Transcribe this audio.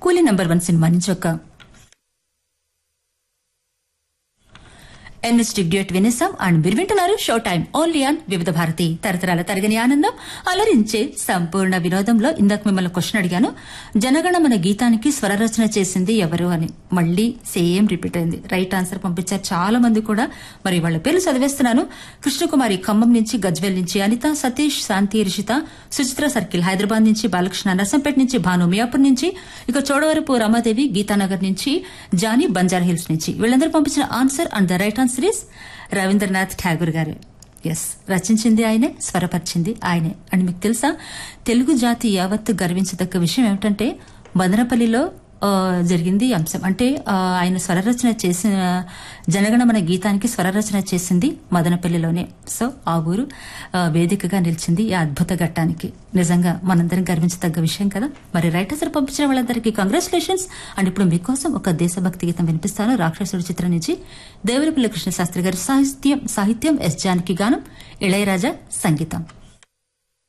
కూలీ number one cinema నుంచి ఒక ఎన్ఎస్టీ డ్యూట్ వినేసాం అండ్ మీరు వింటున్నారు షో టైం ఓన్లీ ఆన్ వివిధ భారతి తరతరాల తరగని ఆనందం అలరించే సంపూర్ణ వినోదంలో ఇందాక మిమ్మల్ని క్వశ్చన్ అడిగాను జనగణమన గీతానికి స్వరరచన చేసింది ఎవరు అని మళ్ళీ సేమ్ రిపీట్ అయింది రైట్ ఆన్సర్ పంపించారు చాలా మంది కూడా మరి వాళ్ళ పేర్లు చదివేస్తున్నాను కృష్ణకుమారి ఖమ్మం నుంచి గజ్వెల్ నుంచి అనిత సతీష్ శాంతి రిషిత సుచిత్ర సర్కిల్ హైదరాబాద్ నుంచి బాలకృష్ణ నర్సంపేట నుంచి భాను మియాపూర్ నుంచి ఇక చోడవరపు రమాదేవి గీతానగర్ నుంచి జానీ బంజారా హిల్స్ నుంచి వీళ్ళందరూ పంపించిన answer and the right answer is Rabindranath Tagore garu ఎస్ రచించింది ఆయనే స్వరపరిచింది ఆయనే అని మీకు తెలుసా తెలుగు జాతి యావత్తు గర్వించదగ్గ విషయం ఏమిటంటే మదనపల్లిలో ఆ, జరిగింది ఈ అంశం అంటే ఆ, ఆయన స్వరరచన చేసిన జనగణమన గీతానికి స్వరరచన చేసింది మదనపల్లిలోనే సో ఆ ఊరు ఆ, వేదికగా నిలిచింది ఈ అద్భుత ఘట్టానికి నిజంగా మనందరం గర్వించదగ్గ విషయం కదా మరి రైటర్స్ పంపించిన వాళ్ళందరికీ కంగ్రాచులేషన్స్ అండ్ ఇప్పుడు మీకోసం ఒక దేశభక్తి గీతం వినిపిస్తాను రాక్షసుడి చిత్రం నుంచి దేవరపల్లి కృష్ణ శాస్త్రి గారి సాహిత్యం సాహిత్యం ఎస్ జానకి గానం ఇళయరాజా సంగీతం